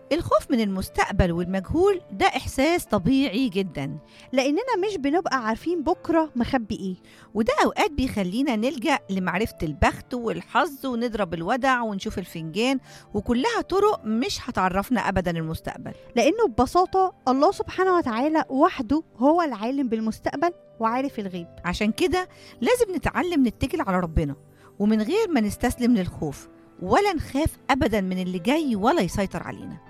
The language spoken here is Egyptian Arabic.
الخوف من المستقبل والمجهول ده إحساس طبيعي جدا لأننا مش بنبقى عارفين بكرة مخبي إيه وده أوقات بيخلينا نلجأ لمعرفة البخت والحظ ونضرب الودع ونشوف الفنجان وكلها طرق مش هتعرفنا أبدا المستقبل لأنه ببساطة الله سبحانه وتعالى وحده هو العالم بالمستقبل وعارف الغيب عشان كده لازم نتعلم نتكل على ربنا ومن غير ما نستسلم للخوف ولا نخاف أبدا من اللي جاي ولا يسيطر علينا